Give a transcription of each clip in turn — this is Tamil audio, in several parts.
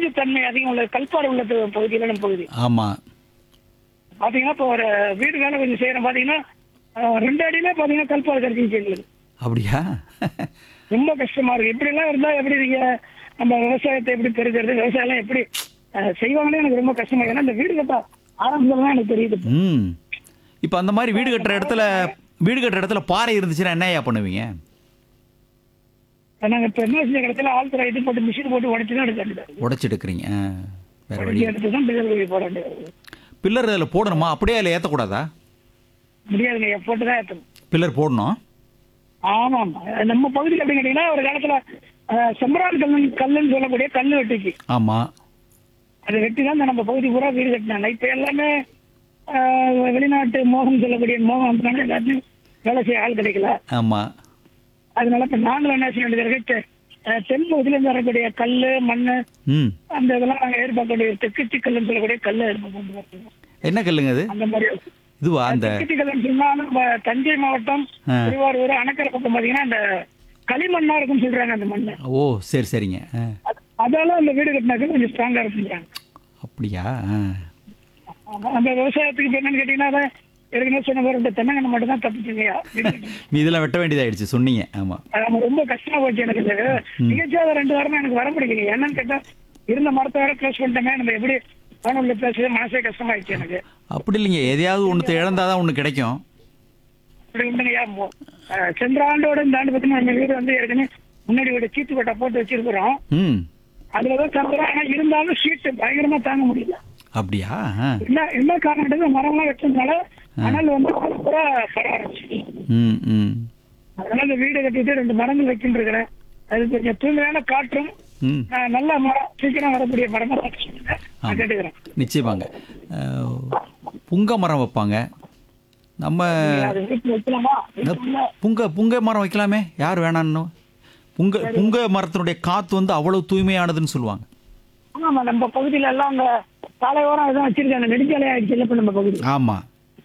நீர்த்தன்மை அதிகம் உள்ள கல்பாடு உள்ள பகு- பகுதியில நம்ம பகுதி ஆமாம் பாத்தீங்கன்னா இப்போ ஒரு வீடு வேலை கொஞ்சம் செய்யறோம் பாத்தீங்கன்னா அஹ், ரெண்டு அடியிலே பாத்தீங்கன்னா கல்பாடு கிடைச்சிச்சு எங்களுக்கு அப்படியா ரொம்ப கஷ்டமா இருக்கு இப்படி எல்லாம் இருந்தா எப்படி நீங்க நம்ம விவசாயத்தை எப்படி பெருக்கிறது விவசாயம் எல்லாம் எப்படி அஹ், செய்வாங்கன்னு எனக்கு ரொம்ப கஷ்டமா இருக்கு ஏன்னா இந்த வீடு கட்ட ஆரம்பிச்சது தான் எனக்கு தெரியுது ம் இப்போ அந்த மாதிரி வீடு கட்டுற இடத்துல வீடு கட்டுற இடத்துல பாறை இருந்துச்சுன்னா என்னய்யா பண்ணுவீங்க நாங்க இப்ப என்ன செஞ்ச இடத்துல ஆழ்துறை இது போட்டு மிஷின் போட்டு உடச்சு தான் எடுக்க உடச்சி எடுக்கிறீங்க ஆ, வேற வழி உடச்சி எடுத்து தான் பில்லர் போட வேண்டியது பில்லர் அதில் போடணுமா அப்படியே அதில் ஏற்றக்கூடாதா முடியாதுங்க போட்டு தான் ஏற்றணும் பில்லர் போடணும் ஆமாம் நம்ம பகுதியில் எப்படி கேட்டீங்கன்னா ஒரு காலத்துல அஹ், செம்பரான் கல்லு கல்லுன்னு சொல்லக்கூடிய கல்லு வெட்டிச்சு ஆமாம் அதை வெட்டி தான் நம்ம பகுதி பூரா வீடு கட்டினாங்க இப்ப எல்லாமே அஹ், வெளிநாட்டு மோகம் சொல்லக்கூடிய மோகம் வந்தனால எல்லாத்தையும் வேலை செய்ய ஆள் கிடைக்கல ஆமாம் அதனால இப்ப நாங்களும் என்ன செய்ய வேண்டியது இருக்கு தெ- அஹ், தென் பகுதியில இருந்து வரக்கூடிய கல்லு மண்ணு ம் அந்த இதெல்லாம் நாங்க எதிர்பார்க்க வேண்டிய தெற்குச்சி கல்லுன்னு சொல்லக்கூடிய கல்லு எதிர்பார்க்க வேண்டியது. என்ன கல்லுங்க அது அந்த மாதிரி இதுவா அந்த தெற்குச்சி கல்லுன்னு சொன்னா நம்ம தஞ்சை மாவட்டம் ஆ. திருவாரூர் அணைக்கரை பக்கம் பாத்தீங்கன்னா அந்த களிமண்ணா இருக்கும்னு சொல்றாங்க அந்த மண்ணு ஓ சரி சரிங்க ஆ அது- அதால அந்த வீடு கட்டினாக்க கொஞ்சம் ஸ்ட்ராங்கா இருக்குங்கிறாங்க அப்படியா ஆ ஆமா, அந்த விவசாயத்துக்கு இப்ப என்னன்னு கேட்டீங்கன்னா அதான் ஏற்கனவே சொன்ன மாதிரி இந்த தென்னங்கண்ணை மட்டும் தான் தப்பிச்சுங்கய்யா நீ இதெல்லாம் வெட்ட வேண்டியதாயிடுச்சு சொன்னீங்க ஆமாம் அது ரொம்ப கஷ்டமா போச்சு எனக்கு இந்த நிகழ்ச்சியாத ரெண்டு வாரமா எனக்கு வர முடியல என்னன்னு கேட்டா இருந்த மரத்தை வேற க்ளோஸ் பண்ணிட்டோமே நம்ம எப்படி வானொலியில பேசுறது மனசே கஷ்டமாயிடுச்சு எனக்கு அப்படி இல்லைங்க எதையாவது ஒன்று இழந்தாதான் ஒன்று கிடைக்கும் இப்படி உண்டுங்கய்யா மோ- அஹ், சென்ற ஆண்டோட இந்த ஆண்டு பார்த்தீங்கன்னா நம்ம வீடு வந்து ஏற்கனவே முன்னாடி ஒரு சீட்டு கொட்டை போட்டு வச்சிருக்கிறோம் ம் அதுலதான் தந்துடும் ஆனா இருந்தாலும் ஷீட்டு பயங்கரமா தாங்க முடியல அப்படியா ஆ என்ன என்ன காரணம் மரம்லாம் வச்சதுனால அனல் வந்து பூரா பட ஆரம்பிச்சு ம் ம் அதனால இந்த வீடு கட்டிட்டு ரெண்டு மரங்கள் வைக்கிட்டு இருக்கிறேன் அது கொஞ்சம் தூய்மையான காற்றும் ம் ஆஹ், நல்ல மரம் சீக்கிரம் வரக்கூடிய மரமா பார்த்து சொல்லுங்க நான் கேட்டுக்கிறேன் நிச்சயமாங்க அஹ், புங்க மரம் வைப்பாங்க நம்ம அது வீட்டுல வைக்கலாமா வீட்டுல புங்க புங்க மரம் வைக்கலாமே யார் வேணான்னு புங்க புங்க மரத்தினுடைய காத்து வந்து அவ்வளவு தூய்மையானதுன்னு சொல்லுவாங்க ஆமா நம்ம பகுதியில எல்லாம் அந்த சாலையோரம் இதான் வச்சிருக்காங்க நெடுஞ்சாலை ஆயிடுச்சு இல்ல இப்ப நம்ம பகுதி ஆமாம்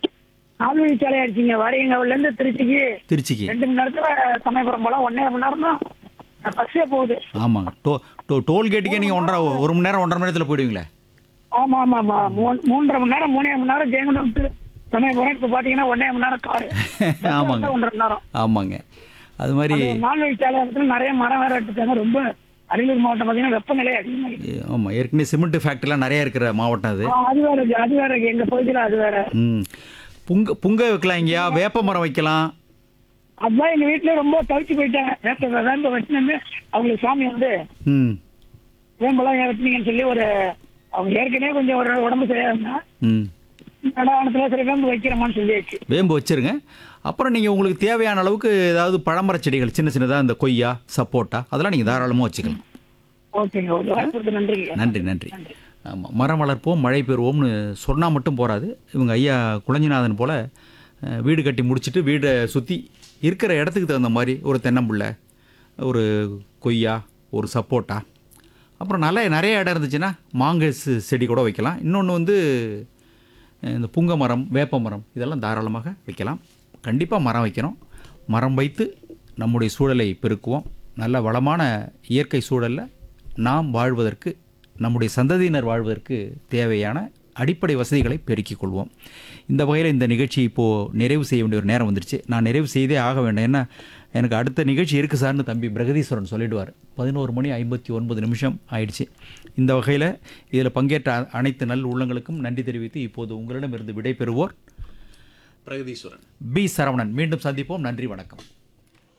நாலு வழி சாலை ஆயிடுச்சுங்க வாரியங்கவுல இருந்து திருச்சிக்கு திருச்சிக்கு ரெண்டு மணி நேரத்துல சமயபுரம் போல ஒன்னே மணி நேரம் தான் பஸ்ஸே போகுது ஆமாங்க டோ டோ டோல்கேட்டுக்கே நீங்கள் ஒன்றரை ஒரு மணி நேரம் ஒன்றரை மணி நேரத்தில் போயிடுவீங்களே ஆமா ஆமா ஆமா மூ- மூன்றரை மணி நேரம் மூணே மணி நேரம் ஜெயங்கொண்டம் to சமயபுரம் இப்ப பாத்தீங்கன்னா ஒன்னே மணி நேரம் காரு ஆமாங்க. ஒன்றரை மணி நேரம் ஆமாங்க அது மாதிரி நால்வழி சாலை இடத்துல நிறைய மரம் வேற எடுத்துட்டாங்க ரொம்ப அரியலூர் மாவட்டம் பாத்தீங்கன்னா வெப்பநிலை அதிகமாக ஆமாம் ஏற்கனவே சிமெண்ட் ஃபேக்ட்ரிலாம் நிறைய இருக்கிற மாவட்டம் அது அது வேற இருக்கு, அது வேற இருக்கு. எங்க பகுதியில அது வேற ம் புங்க புங்க வைக்கலாம் இங்கேயா வேப்ப மரம் வைக்கலாம் அதுதான் எங்க வீட்டுல ரொம்ப தவிச்சு போயிட்டாங்க வேப்ப வேப்ப வச்சுன்னு அவங்களுக்கு சாமி வந்து ம் வேம்பெல்லாம் ஏன் வெட்டினீங்கன்னு சொல்லி ஒரு அவங்க ஏற்கனவே கொஞ்சம் ஒரு உடம்பு சரியாதுன்னா ம் நடாவணத்துல சரி வேம்பு வைக்கிறோமான்னு சொல்லியாச்சு வேம்பு வச்சிருங்க அப்புறம் நீங்கள் உங்களுக்கு தேவையான அளவுக்கு ஏதாவது பழமர செடிகள் சின்ன சின்னதாக இந்த கொய்யா சப்போட்டா அதெல்லாம் நீங்கள் தாராளமாக வச்சுக்கலாம் ஓகேங்க ஒரு வாய்ப்பு நன்றிங்க நன்றி நன்றி ஆமாம் மரம் வளர்ப்போம் மழை பெறுவோம்னு சொன்னால் மட்டும் போராது இவங்க ஐயா குளஞ்சிநாதன் போல் அஹ், வீடு கட்டி முடிச்சுட்டு வீடை சுற்றி இருக்கிற இடத்துக்கு தகுந்த மாதிரி ஒரு தென்னம்புள்ளை ஒரு கொய்யா ஒரு சப்போட்டா அப்புறம் நல்ல நிறைய இடம் இருந்துச்சுன்னா மாங்காய் செ- செடி கூட வைக்கலாம் இன்னொன்று வந்து அஹ், இந்த புங்க மரம் வேப்ப மரம் இதெல்லாம் தாராளமாக வைக்கலாம் கண்டிப்பாக மரம் வைக்கணும் மரம் வைத்து நம்முடைய சூழலை பெருக்குவோம் நல்ல வளமான இயற்கை சூழலில் நாம் வாழ்வதற்கு நம்முடைய சந்ததியினர் வாழ்வதற்கு தேவையான அடிப்படை வசதிகளை பெருக்கிக் கொள்வோம் இந்த வகையில் இந்த நிகழ்ச்சி இப்போது நிறைவு செய்ய வேண்டிய ஒரு நேரம் வந்துருச்சு நான் நிறைவு செய்தே ஆக வேண்டும் ஏன்னா எனக்கு அடுத்த நிகழ்ச்சி இருக்குது சார்னு தம்பி பிரகதீஸ்வரன் சொல்லிடுவார் பதினோரு மணி ஐம்பத்தி ஒன்பது நிமிஷம் ஆயிடுச்சு இந்த வகையில் இதில் பங்கேற்ற அ- அனைத்து நல் உள்ளங்களுக்கும் நன்றி தெரிவித்து இப்போது உங்களிடமிருந்து விடை பெறுவோர் பிரகதீஸ்வரன் பி சரவணன் மீண்டும் சந்திப்போம் நன்றி வணக்கம்